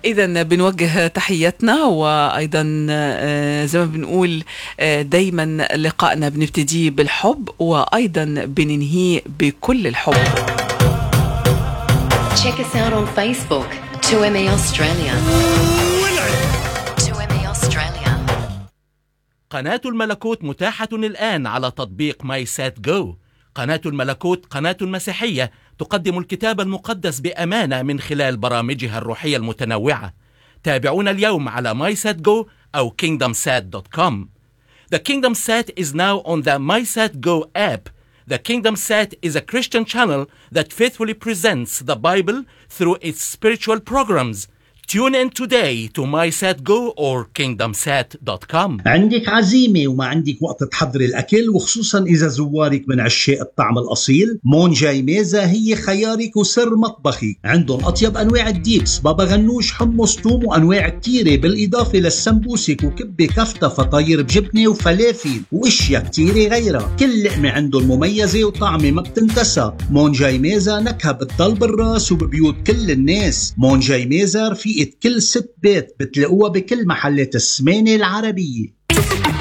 إذا بنوجه تحياتنا وأيضا آه، زي ما بنقول آه، دايما لقائنا بنبتديه بالحب وأيضا بننهيه بكل الحب Check us out on Facebook, 2MA Australia. 2MA Australia. قناة الملكوت متاحة الآن على تطبيق ماي سات جو قناة الملكوت قناة مسيحية تقدم الكتاب المقدس بأمانة من خلال برامجها الروحية المتنوعة تابعونا اليوم على MySatGo أو KingdomSat.com The Kingdom Sat is now on the MySatGo app. The Kingdom Sat is a Christian channel that faithfully presents the Bible through its spiritual programs. Tune in today to MySatGo or KingdomSat.com. عندك عزيمة وما عندك وقت تحضري الأكل وخصوصا إذا زوارك من عشاق الطعم الأصيل مون جاي ميزة هي خيارك وسر مطبخي عندهم أطيب أنواع الديبس بابا غنوش حمص توم وأنواع كتيرة بالإضافة للسمبوسك وكبة كفتة فطاير بجبنة وفلافل وأشياء كتيرة غيرها كل لقمة عندهم مميزة وطعمة ما بتنتسى مون جاي ميزة نكهة بتضل بالراس وببيوت كل الناس مون جاي ميزة رفيقة كل ست بيت بتلاقوها بكل محلات السمانة العربية